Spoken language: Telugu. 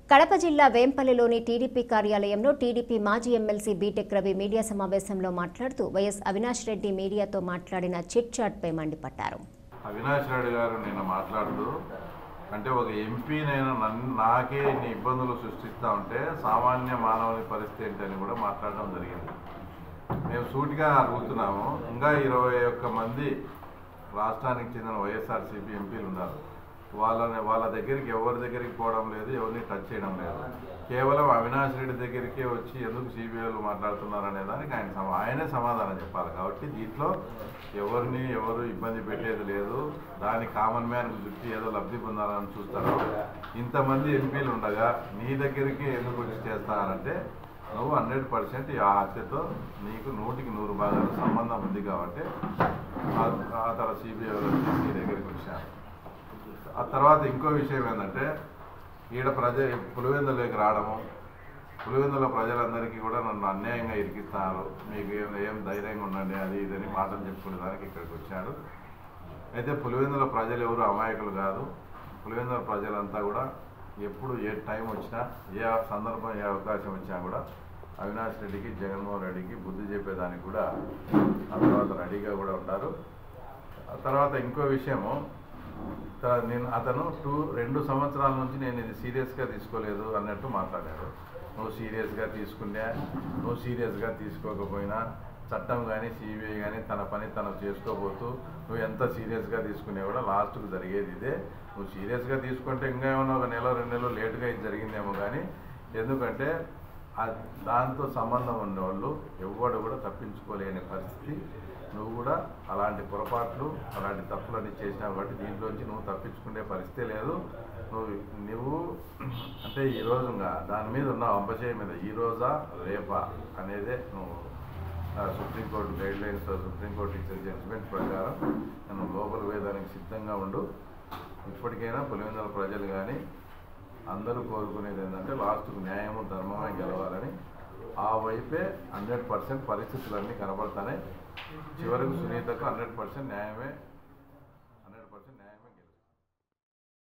కడప జిల్లా వేంపల్లిలోని టీడీపీ కార్యాలయంలో టీడీపీ మాజీ ఎమ్మెల్సీ బీటెక్ రవి మీడియా సమావేశంలో మాట్లాడుతూ వైఎస్ అవినాష్ రెడ్డి మీడియాతో మాట్లాడిన చిట్ చాట్పై మండిపడ్డారు అవినాష్ రెడ్డి గారు నిన్న మాట్లాడుతూ అంటే ఒక ఎంపీనైనా నన్ను నాకే ఇన్ని ఇబ్బందులు సృష్టిస్తూ ఉంటే సామాన్య మానవుని పరిస్థితి ఏంటని కూడా మాట్లాడడం జరిగింది మేము సూటిగా అడుగుతున్నాము ఇంకా ఇరవై ఒక్క మంది రాష్ట్రానికి చెందిన వైఎస్ఆర్సీపీ ఎంపీలు ఉన్నారు వాళ్ళని వాళ్ళ దగ్గరికి ఎవరి దగ్గరికి పోవడం లేదు ఎవరిని టచ్ చేయడం లేదు కేవలం అవినాష్ రెడ్డి దగ్గరికే వచ్చి ఎందుకు సిబిఐలు మాట్లాడుతున్నారు అనే దానికి ఆయన సమా ఆయనే సమాధానం చెప్పాలి కాబట్టి దీంట్లో ఎవరిని ఎవరు ఇబ్బంది పెట్టేది లేదు దాని కామన్ మ్యాన్ చుట్టి ఏదో లబ్ధి పొందాలని చూస్తారు ఇంతమంది ఎంపీలు ఉండగా నీ దగ్గరికి ఎందుకు వచ్చి చేస్తానంటే నువ్వు హండ్రెడ్ పర్సెంట్ ఆ హత్యతో నీకు నూటికి నూరు భాగాలు సంబంధం ఉంది కాబట్టి ఆ- ఆ తర్వాత సిబిఐ వచ్చి నీ దగ్గరికి వచ్చాను ఆ తర్వాత ఇంకో విషయం ఏంటంటే ఈడ ప్రజ పులివెందులోకి రావడము పులివెందుల ప్రజలందరికీ కూడా నన్ను అన్యాయంగా ఇరికిస్తున్నారు మీకు ఏం ఏం ధైర్యంగా ఉండండి అది ఇదని మాటలు చెప్పుకునేదానికి ఇక్కడికి వచ్చాడు అయితే పులివెందుల ప్రజలు ఎవరు అమాయకులు కాదు పులివెందుల ప్రజలంతా కూడా ఎప్పుడు ఏ టైం వచ్చినా ఏ సందర్భం ఏ అవకాశం వచ్చినా కూడా అవినాష్ రెడ్డికి జగన్మోహన్ రెడ్డికి బుద్ధి చెప్పేదానికి కూడా ఆ తర్వాత రెడీగా కూడా ఉంటారు ఆ తర్వాత ఇంకో విషయము త- నేను అతను టూ రెండు సంవత్సరాల నుంచి నేను ఇది సీరియస్గా తీసుకోలేదు అన్నట్టు మాట్లాడాడు నువ్వు సీరియస్గా తీసుకున్నా నువ్వు సీరియస్గా తీసుకోకపోయినా చట్టం కానీ సిబిఐ కానీ తన పని తను చేసుకోబోతూ నువ్వు ఎంత సీరియస్గా తీసుకునే కూడా లాస్ట్కు జరిగేది ఇదే నువ్వు సీరియస్గా తీసుకుంటే ఇంకా ఏమన్నా ఒక నెల రెండు నెలలు లేటుగా ఇది జరిగిందేమో కానీ ఎందుకంటే ఆ- దాంతో సంబంధం ఉన్నవాళ్ళు ఎవ్వడు కూడా తప్పించుకోలేని పరిస్థితి నువ్వు కూడా అలాంటి పొరపాట్లు అలాంటి తప్పులన్నీ చేసినావు కాబట్టి దీంట్లోంచి నువ్వు తప్పించుకునే పరిస్థితి లేదు నువ్వు నువ్వు అంటే ఈ రోజు ఇంకా దాని మీద ఉన్న అంపచేయ మీద ఈ రోజా రేపా అనేదే నువ్వు ఆ, సుప్రీంకోర్టు గైడ్ లైన్స్ సుప్రీంకోర్టు ఇచ్చే జడ్జిమెంట్ ప్రకారం నేను లోపల వేదానికి సిద్ధంగా ఉండు ఇప్పటికైనా పులివెందుల ప్రజలు కానీ అందరూ కోరుకునేది ఏంటంటే లాస్ట్కు న్యాయము ధర్మమే గెలవాలని ఆ వైపే హండ్రెడ్ పర్సెంట్ పరిస్థితులన్నీ కనబడతాయి చివరకు సునీతకు హండ్రెడ్ పర్సెంట్ న్యాయమే